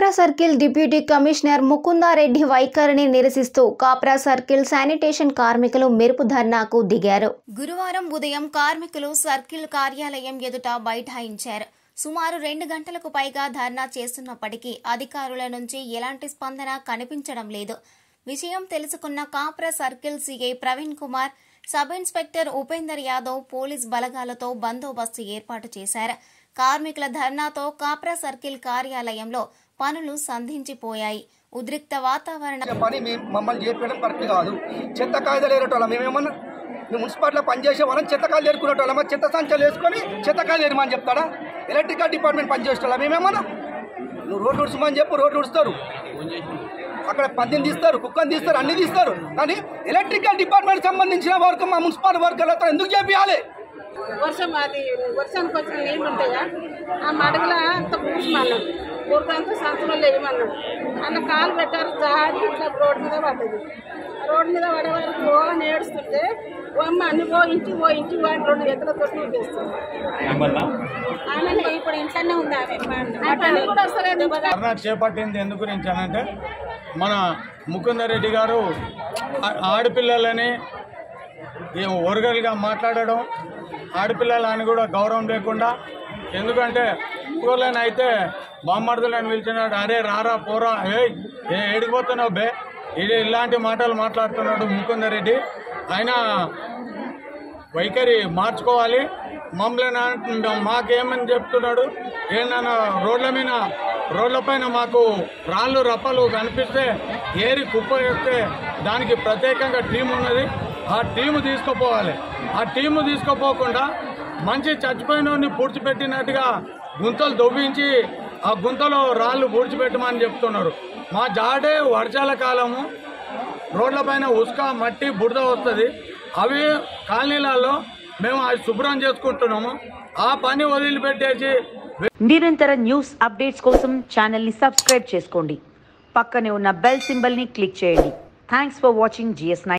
Kapra circle deputy commissioner Mukunda Reddy వైఖరిని నిరసిస్తూ Kapra circle sanitation కార్మికులు మెరుపు ధర్నాకు దిగారు గురువారం ఉదయం కార్మికులు సర్కిల్ కార్యాలయం ఎదుట బైఠాయించారు సుమారు రెండు గంటలకు పైగా ధర్నా చేస్తున్నప్పటికీ అధికారుల నుంచి ఎలాంటి స్పందన కనిపించడం లేదు విషయం తెలుసుకున్న Kapra circle CI Praveen Kumar sub inspector Upender Yadav police బలగాలతో బందోబస్తు ఏర్పాటు చేశారు కార్మికుల ధర్నాతో కాప్రా సర్కిల్ కార్యాలయంలో పనులు సంధించిపోయాయి ఉద్రిక్త వాతావరణం చేసే పని మేము మమ్మల్ని చేర్పడం కరెక్ట్ కాదు చెత్త కాగితాలు ఏరేటోళ్ళం మేమేమన్నా మేము మున్సిపాలిటీలో పనిచేసే వాళ్ళం చెత్త కాయలు ఏరుకునేటోళ్ళం చెత్త సంచులు వేసుకొని చెత్త కాయలు ఏరమని చెప్తాడా ఎలక్ట్రికల్ డిపార్ట్మెంట్ పనిచేసేటోళ్ళం మేమేమన్నా నువ్వు రోడ్లు ఉడుచమని చెప్పు రోడ్లు ఉడుస్తారు అక్కడ పందిని తీస్తారు కుక్కని తీస్తారు అన్ని తీస్తారు కానీ ఎలక్ట్రికల్ డిపార్ట్మెంట్ సంబంధించిన వర్క్ మా మున్సిపల్ వర్కర్లతో ఎందుకు చేపియాలి వర్షం అది వర్షానికి వచ్చిన నీళ్ళు ఉంటాయా ఆ మడగల అంత పూసమన్నాడు ఊరికంతా సంతలో లేయమన్నాడు అన్న కాలు పెట్టారు జారి ఇట్లా రోడ్డు మీద పడ్డది రోడ్డు మీద పడే వరకు ఓ అని ఏడుస్తుంటే ఓ అమ్మ అన్ని ఓ ఇంటి ఓ ఇంటి ఓ అని రెండు ఎత్తుల తొట్టి వేస్తుంది ఆమె ఇప్పుడు ఇంట్లోనే ఉంది ఆమె అతన్ని కూడా వస్తలేదు ధర్నా చేపట్టింది ఎందుకు గురించి అనంటే మన ముకుందరెడ్డి గారు ఆ- ఆడపిల్లలని ఏం ఒరగలుగా మాట్లాడడం ఆడపిల్లలని కూడా గౌరవం లేకుండా ఎందుకంటే ఊళ్ళని అయితే బామ్మర్దులని పిలిచినాడు అరే రారా పోరా ఏ ఏ ఏడిపోతున్నావు బే ఇది ఇలాంటి మాటలు మాట్లాడుతున్నాడు ముకుందరెడ్డి ఆయన వైఖరి మార్చుకోవాలి మమ్మల్ని అంటున్నాం మాకేమని చెప్తున్నాడు ఏంటన్నా రోడ్ల మీద రోడ్లపైన మాకు రాళ్ళు రప్పలు కనిపిస్తే ఏరి కుప్ప వేస్తే దానికి ప్రత్యేకంగా టీం ఉన్నది ఆ టీము తీసుకుపోవాలి ఆ టీము తీసుకుపోకుండా మంచి చచ్చిపోయిన పూడ్చిపెట్టినట్టుగా గుంతలు దొవ్వించి ఆ గుంతలో రాళ్ళు పూడ్చిపెట్టమని చెప్తున్నారు మా జాడే వర్షాల కాలము రోడ్లపైన ఉసుక మట్టి బురద వస్తుంది అవి కాలనీలలో మేము అవి శుభ్రం చేసుకుంటున్నాము ఆ పని వదిలిపెట్టేసి నిరంతర న్యూస్ అప్డేట్స్ కోసం ఛానల్ని సబ్స్క్రైబ్ చేసుకోండి పక్కనే ఉన్న బెల్ సింబల్ని క్లిక్ చేయండి thanks for watching GS nine